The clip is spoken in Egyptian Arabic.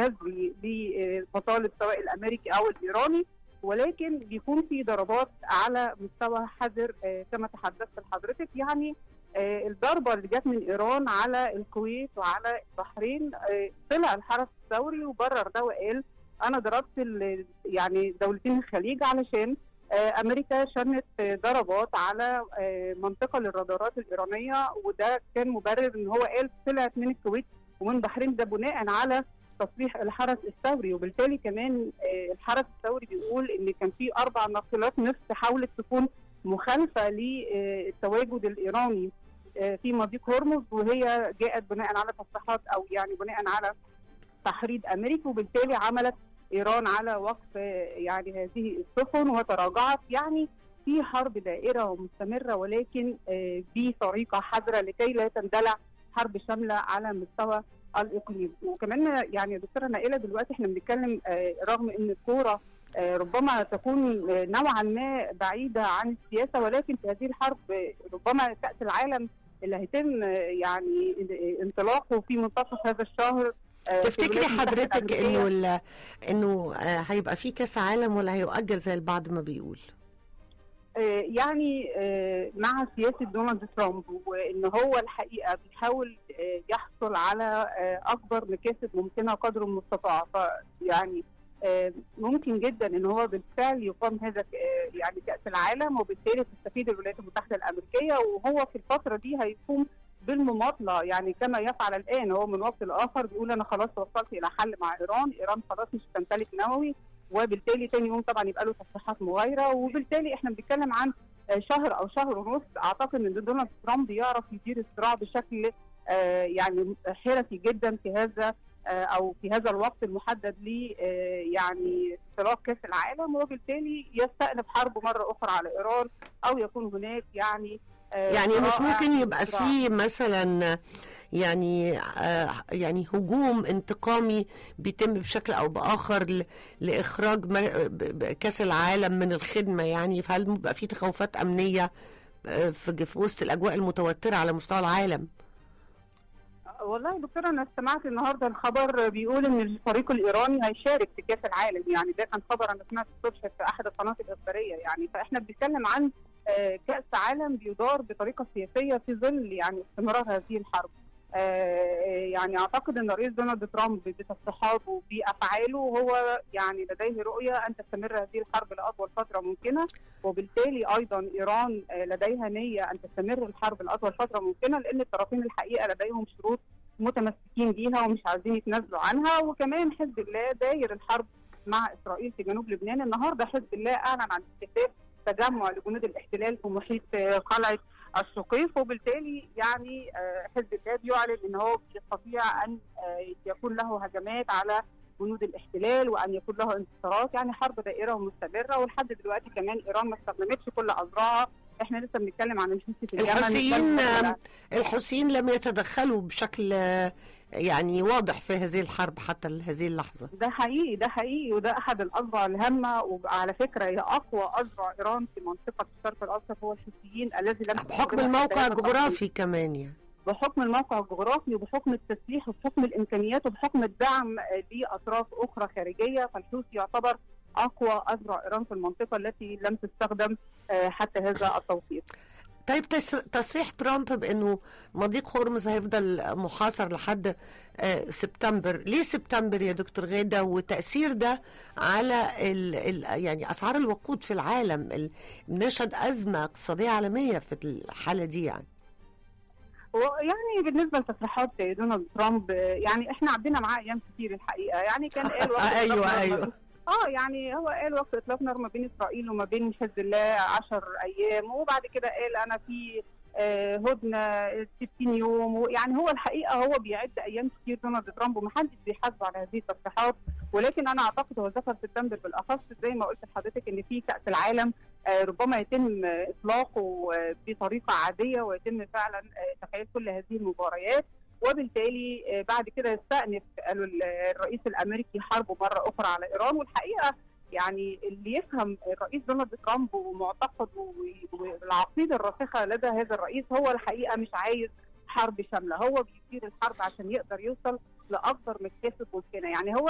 جذري لمطالب سواء الامريكي او الايراني ولكن بيكون في ضربات على مستوى حذر آه، كما تحدثت لحضرتك يعني آه، الضربه اللي جت من ايران على الكويت وعلى البحرين آه، طلع الحرس الثوري وبرر ده وقال انا ضربت ال- يعني دولتين الخليج علشان آه، امريكا شنت آه، ضربات على آه، منطقه للرادارات الايرانيه وده كان مبرر ان هو قال طلعت من الكويت ومن بحرين ده بناء على تصريح الحرس الثوري وبالتالي كمان آه، الحرس الثوري بيقول ان كان في اربع ناقلات نفط حاولت تكون مخالفه للتواجد الايراني آه، في مضيق هرمز وهي جاءت بناء على تصريحات او يعني بناء على تحريض امريكي وبالتالي عملت ايران على وقف آه، يعني هذه السفن وتراجعت يعني في حرب دائره ومستمره ولكن آه، بطريقه حذره لكي لا تندلع حرب شامله على مستوى الاقليم وكمان يعني يا دكتوره نائله دلوقتي احنا بنتكلم آه، رغم ان الكوره آه، ربما تكون آه، نوعا ما بعيده عن السياسه ولكن في هذه الحرب آه، ربما كاس العالم اللي هيتم آه، يعني انطلاقه في منتصف هذا الشهر آه، في تفتكري الولايات المتحدة حضرتك الأمريكية. انه ال- انه آه، هيبقى في كاس عالم ولا هيؤجل زي البعض ما بيقول آه، يعني آه، مع سياسه دونالد ترامب وان هو الحقيقه بيحاول آه، يحصل على آه، اكبر مكاسب ممكنه قدر المستطاع فيعني آه، ممكن جدا ان هو بالفعل يقام هذا آه، يعني كاس العالم وبالتالي تستفيد الولايات المتحده الامريكيه وهو في الفتره دي هيقوم بالمماطله يعني كما يفعل الان هو من وقت لاخر بيقول انا خلاص وصلت الى حل مع ايران، ايران خلاص مش تمتلك نووي وبالتالي تاني يوم طبعا يبقى له تصريحات مغايره وبالتالي احنا بنتكلم عن آه، شهر او شهر ونص اعتقد ان دونالد ترامب يعرف يدير الصراع بشكل آه، يعني حرفي جدا في هذا آه، او في هذا الوقت المحدد ل آه، يعني انطلاق كاس العالم وبالتالي يستأنف حرب مره اخرى على ايران او يكون هناك يعني آه، يعني مش صراع ممكن يبقى صراع. في مثلا يعني آه، يعني هجوم انتقامي بيتم بشكل او باخر ل- لاخراج مر- ب- ب- كاس العالم من الخدمه يعني فهل بيبقى في تخوفات امنيه آه، في في وسط الاجواء المتوتره على مستوى العالم والله يا دكتوره انا استمعت النهارده الخبر بيقول ان الفريق الايراني هيشارك في كاس العالم يعني ده كان خبر انا سمعته الصبح في احد القنوات الاخباريه يعني فاحنا بنتكلم عن آه، كاس عالم بيدار بطريقه سياسيه في ظل يعني استمرار هذه الحرب. آه، يعني اعتقد ان الرئيس دونالد ترامب بتصريحاته بافعاله هو يعني لديه رؤيه ان تستمر هذه الحرب لاطول فتره ممكنه وبالتالي ايضا ايران آه، لديها نيه ان تستمر الحرب لاطول فتره ممكنه لان الطرفين الحقيقه لديهم شروط متمسكين بيها ومش عايزين يتنازلوا عنها وكمان حزب الله داير الحرب مع اسرائيل في جنوب لبنان النهارده حزب الله اعلن عن استهداف تجمع لجنود الاحتلال في محيط آه، قلعه الشقيق وبالتالي يعني آه، حزب الله بيعلن ان هو يستطيع ان آه، يكون له هجمات على جنود الاحتلال وان يكون له انتصارات يعني حرب دائره ومستمره ولحد دلوقتي كمان ايران ما استخدمتش كل اذرعها احنا لسه بنتكلم عن الحوثي في اليمن الحوثيين بل- الحوثيين لم يتدخلوا بشكل آه، يعني واضح في هذه الحرب حتى هذه اللحظه ده حقيقي ده حقيقي وده احد الاذرع الهامه وعلى فكره هي اقوى اذرع ايران في منطقه الشرق الاوسط هو الحوثيين الذي لم بحكم تستخدمها الموقع حتى هذا الجغرافي كمان يعني بحكم الموقع الجغرافي وبحكم التسليح وبحكم الامكانيات وبحكم الدعم آه، لاطراف اخرى خارجيه فالحوثي يعتبر اقوى اذرع ايران في المنطقه التي لم تستخدم آه، حتى هذا التوقيت. طيب تس- تصريح ترامب بانه مضيق هرمز هيفضل محاصر لحد آه، سبتمبر ليه سبتمبر يا دكتور غاده وتاثير ده على ال ال يعني اسعار الوقود في العالم ال- نشهد ازمه اقتصاديه عالميه في الحاله دي يعني ويعني بالنسبه لتصريحات دونالد ترامب آه، يعني احنا عدينا معاه ايام كتير الحقيقه يعني كان قال وقت ايوه إطلاق نار- ايوه اه يعني هو قال وقت اطلاق نار ما بين اسرائيل وما بين حزب الله 10 ايام وبعد كده قال انا في آه، هدنه 60 يوم يعني هو الحقيقه هو بيعد ايام كتير دونالد ترامب ومحدش بيحاسبه على هذه التصريحات ولكن انا اعتقد هو ذكر سبتمبر بالاخص زي ما قلت لحضرتك ان في كاس العالم آه، ربما يتم آه، اطلاقه آه، بطريقه عاديه ويتم فعلا آه، تفعيل كل هذه المباريات وبالتالي آه، بعد كده يستأنف قالوا ال- الرئيس الامريكي حربه مره اخرى على ايران والحقيقه يعني اللي يفهم الرئيس دونالد ترامب ومعتقده و- والعقيده الراسخه لدى هذا الرئيس هو الحقيقه مش عايز حرب شامله هو بيثير الحرب عشان يقدر يوصل لاكبر مكاسب ممكنه يعني هو